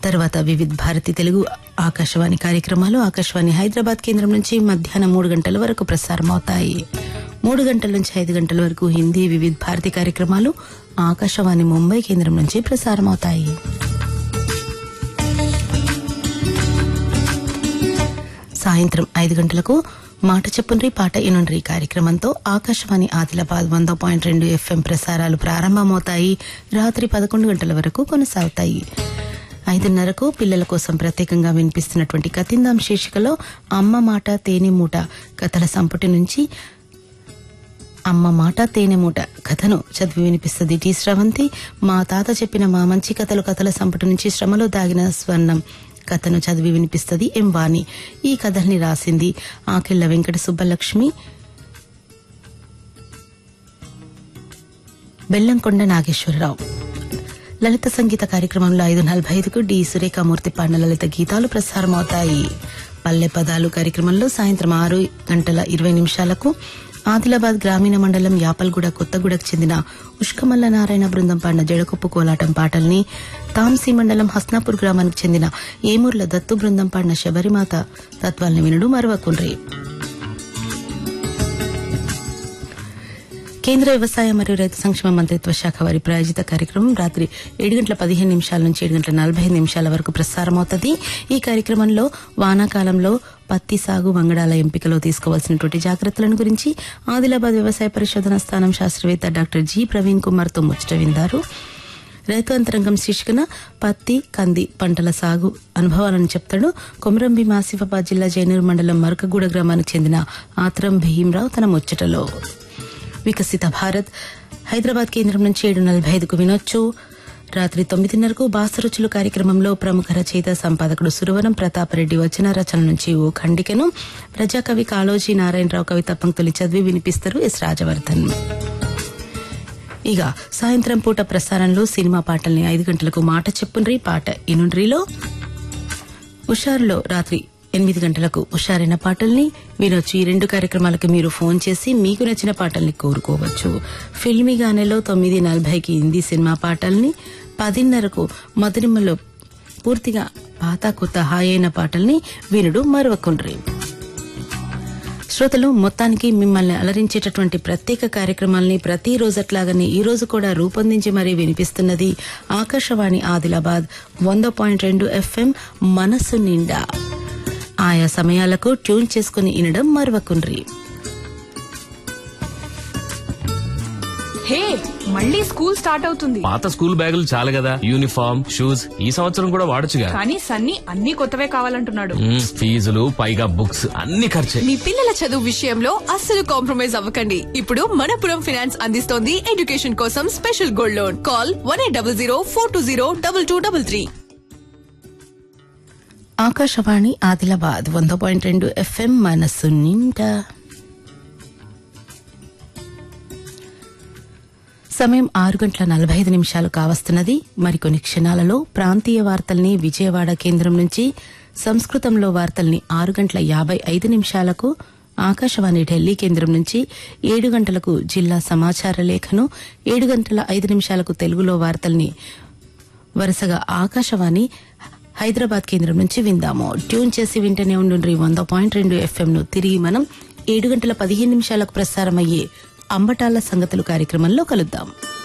తర్వాత వివిధ్ భారతి తెలుగు ఆకాశవాణి కార్యక్రమాలు ఆకాశవాణి హైదరాబాద్ కేంద్రం నుంచి మధ్యాహ్నం మూడు గంటల వరకు ప్రసారమవుతాయి మూడు గంటల నుంచి ఐదు గంటల వరకు హిందీ వివిధ్ భారతి కార్యక్రమాలు ఆకాశవాణి ముంబై కేంద్రం నుంచి ప్రసారమవుతాయి సాయంత్రం ఐదు గంటలకు మాట చెప్పుండ్రి పాట ఇనుండ్రి కార్యక్రమంతో ఆకాశవాణి ఆదిలాబాద్ వంద పాయింట్ రెండు ఎఫ్ఎం ప్రసారాలు ప్రారంభమవుతాయి రాత్రి పదకొండు గంటల వరకు కొనసాగుతాయి ఐదున్నరకు పిల్లల కోసం ప్రత్యేకంగా వినిపిస్తున్నటువంటి కతిందాం శీర్షికలో అమ్మ మాట తేనె మూట కథల సంపుటి నుంచి అమ్మ మాట తేనె మూట కథను చదివి వినిపిస్తుంది టి స్రవంతి మా తాత చెప్పిన మా మంచి కథలు కథల సంపుటి నుంచి శ్రమలో దాగిన స్వర్ణం కథను చదివి వినిపిస్తుంది ఎం వాణి ఈ కథల్ని రాసింది ఆకెళ్ల వెంకట సుబ్బలక్ష్మి బెల్లంకొండ నాగేశ్వరరావు లలిత సంగీత కార్యక్రమంలో ఐదు నలభై ఐదుకు డి సురేఖామూర్తి పాడిన లలిత గీతాలు ప్రసారమవుతాయి పల్లె పదాలు కార్యక్రమంలో సాయంత్రం ఆరు గంటల ఇరవై నిమిషాలకు ఆదిలాబాద్ గ్రామీణ మండలం యాపల్గూడ కొత్తగూడకు చెందిన ఉష్కమల్ల నారాయణ బృందం పాడిన జడకొప్పు కోలాటం పాటల్ని తాంసీ మండలం హస్నాపూర్ గ్రామానికి చెందిన ఏమూర్ల దత్తు బృందం పాడిన శబరిమాత తత్వాల్ని వినడు మరవకుండ్రి కేంద్ర వ్యవసాయ మరియు రైతు సంక్షేమ మంత్రిత్వ శాఖ వారి ప్రాయోజిత కార్యక్రమం రాత్రి ఏడు గంటల పదిహేను నిమిషాల నుంచి ఏడు గంటల నలభై ఐదు నిమిషాల వరకు ప్రసారమవుతుంది ఈ కార్యక్రమంలో వానాకాలంలో పత్తి సాగు వంగడాల ఎంపికలో తీసుకోవాల్సినటువంటి జాగ్రత్తలను గురించి ఆదిలాబాద్ వ్యవసాయ పరిశోధన స్థానం శాస్త్రవేత్త డాక్టర్ జి ప్రవీణ్ కుమార్ తో ముచ్చట విందారు రైతు అంతరంగం శీర్షికన పత్తి కంది పంటల సాగు అనుభవాలను చెప్తాడు కొమరంభీం ఆసిఫాబాద్ జిల్లా జైనూరు మండలం మరకగూడ గ్రామానికి చెందిన ఆత్రం భీమరావు తన ముచ్చటలో వికసిత భారత్ హైదరాబాద్ కేంద్రం నుంచి ఏడు నలభై ఐదుకు వినొచ్చు రాత్రి తొమ్మిదిన్నరకు బాసరుచులు కార్యక్రమంలో ప్రముఖ రచయిత సంపాదకుడు సురవరం ప్రతాపరెడ్డి వచ్చిన రచన నుంచి ఓ ఖండికను ప్రజాకవి కాళోజీ నారాయణరావు కవిత పంక్తులు చదివి వినిపిస్తారు ఎస్ రాజవర్ధన్ ఇక సాయంత్రం పూట ప్రసారంలో సినిమా పాటల్ని ఐదు గంటలకు మాట చెప్పుండ్రి పాట ఇనుండ్రిలో ఉషారులో రాత్రి ఎనిమిది గంటలకు ఉషారైన పాటల్ని వినొచ్చు ఈ రెండు కార్యక్రమాలకు మీరు ఫోన్ చేసి మీకు నచ్చిన పాటల్ని కోరుకోవచ్చు ఫిల్మీ గానేలో తొమ్మిది నలభైకి హిందీ సినిమా పాటల్ని పదిన్నరకు మధురిమలో పూర్తిగా పాత కొత్త హాయైన పాటల్ని వినుడు మరవకుండ్రి శ్రోతలు మొత్తానికి మిమ్మల్ని అలరించేటటువంటి ప్రత్యేక కార్యక్రమాల్ని ప్రతి రోజట్లాగానే ఈ రోజు కూడా రూపొందించి మరీ వినిపిస్తున్నది ఆకాశవాణి ఆదిలాబాద్ వంద పాయింట్ రెండు ఎఫ్ఎం మనస్సు నిండా ఆయా సమయాలకు ట్యూన్ చేసుకుని వినడం మరవకుండ్రి హే మళ్ళీ స్కూల్ స్టార్ట్ అవుతుంది పాత స్కూల్ బ్యాగులు చాలు కదా యూనిఫామ్ షూస్ ఈ సంవత్సరం కూడా వాడొచ్చుగా కానీ సన్నీ అన్ని కొత్తవే కావాలంటున్నాడు మ్మ్, ఫీజులు పైగా బుక్స్ అన్ని ఖర్చే మీ పిల్లల చదువు విషయంలో అస్సలు కాంప్రమైజ్ అవ్వకండి ఇప్పుడు మనపురం ఫైనాన్స్ అందిస్తోంది ఎడ్యుకేషన్ కోసం special gold loan call one eight double zero four two zero double two double three Akashvani Adilabad వంద పాయింట్ రెండు ఎఫ్ఎం మనస్సు నిండా సమయం ఆరు గంటల నలభై ఐదు నిమిషాలు కావస్తున్నది మరికొన్ని క్షణాలలో ప్రాంతీయ వార్తల్ని విజయవాడ కేంద్రం నుంచి సంస్కృతంలో వార్తల్ని ఆరు గంటల యాభై ఐదు నిమిషాలకు ఆకాశవాణి ఢిల్లీ కేంద్రం నుంచి ఏడు గంటలకు జిల్లా సమాచార లేఖను ఏడు గంటల ఐదు నిమిషాలకు తెలుగులో వార్తల్ని వరుసగా ఆకాశవాణి హైదరాబాద్ కేంద్రం నుంచి విందాము ట్యూన్ చేసి వింటనే ఉండుండ్రి వంద పాయింట్ రెండు ఎఫ్ఎం ను తిరిగి మనం ఏడు గంటల పదిహేను నిమిషాలకు ప్రసారమయ్యే అంబటాల సంగతులు కార్యక్రమంలో కలుద్దాం